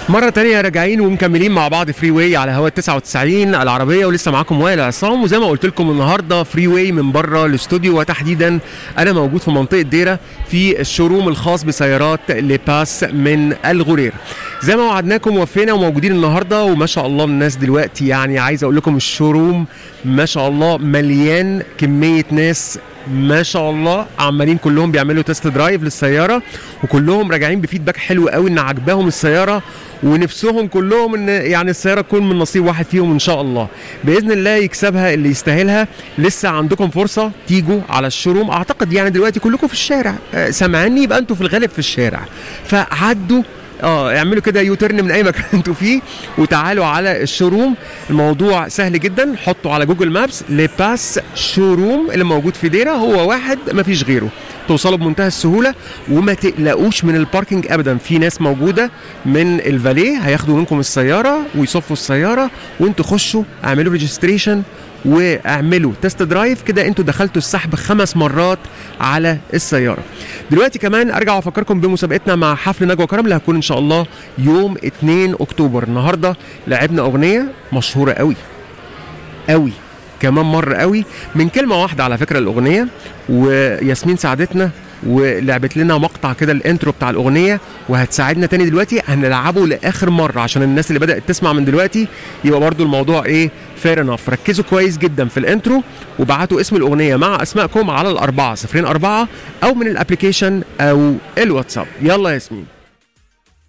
مرة تانية راجعين ومكملين مع بعض فري واي على هوا 99 العربية ولسه معاكم وائل عصام وزي ما قلت لكم النهاردة فري واي من بره الاستوديو وتحديدا أنا موجود في منطقة ديرة في الشوروم الخاص بسيارات لباس من الغرير زي ما وعدناكم وفينا وموجودين النهارده وما شاء الله الناس دلوقتي يعني عايز اقول لكم الشوروم ما شاء الله مليان كميه ناس ما شاء الله عمالين كلهم بيعملوا تيست درايف للسياره وكلهم راجعين بفيدباك حلو قوي ان عجباهم السياره ونفسهم كلهم ان يعني السياره تكون من نصيب واحد فيهم ان شاء الله باذن الله يكسبها اللي يستاهلها لسه عندكم فرصه تيجوا على الشوروم اعتقد يعني دلوقتي كلكم في الشارع آه، سامعيني يبقى انتوا في الغالب في الشارع فعدوا اه اعملوا كده يوترن من اي مكان انتوا فيه وتعالوا على الشوروم الموضوع سهل جدا حطوا على جوجل مابس لباس شوروم اللي موجود في ديره هو واحد مفيش غيره توصلوا بمنتهى السهوله وما تقلقوش من الباركينج ابدا في ناس موجوده من الفاليه هياخدوا منكم السياره ويصفوا السياره وانتوا خشوا اعملوا ريجستريشن واعملوا تيست درايف كده انتوا دخلتوا السحب خمس مرات على السياره دلوقتي كمان ارجع وافكركم بمسابقتنا مع حفل نجوى كرم اللي هتكون ان شاء الله يوم 2 اكتوبر النهارده لعبنا اغنيه مشهوره قوي قوي كمان مرة قوي من كلمة واحدة على فكرة الأغنية وياسمين ساعدتنا ولعبت لنا مقطع كده الانترو بتاع الأغنية وهتساعدنا تاني دلوقتي هنلعبه لآخر مرة عشان الناس اللي بدأت تسمع من دلوقتي يبقى برضو الموضوع ايه فير انف ركزوا كويس جدا في الانترو وبعتوا اسم الأغنية مع أسمائكم على الأربعة صفرين أربعة أو من الأبليكيشن أو الواتساب يلا ياسمين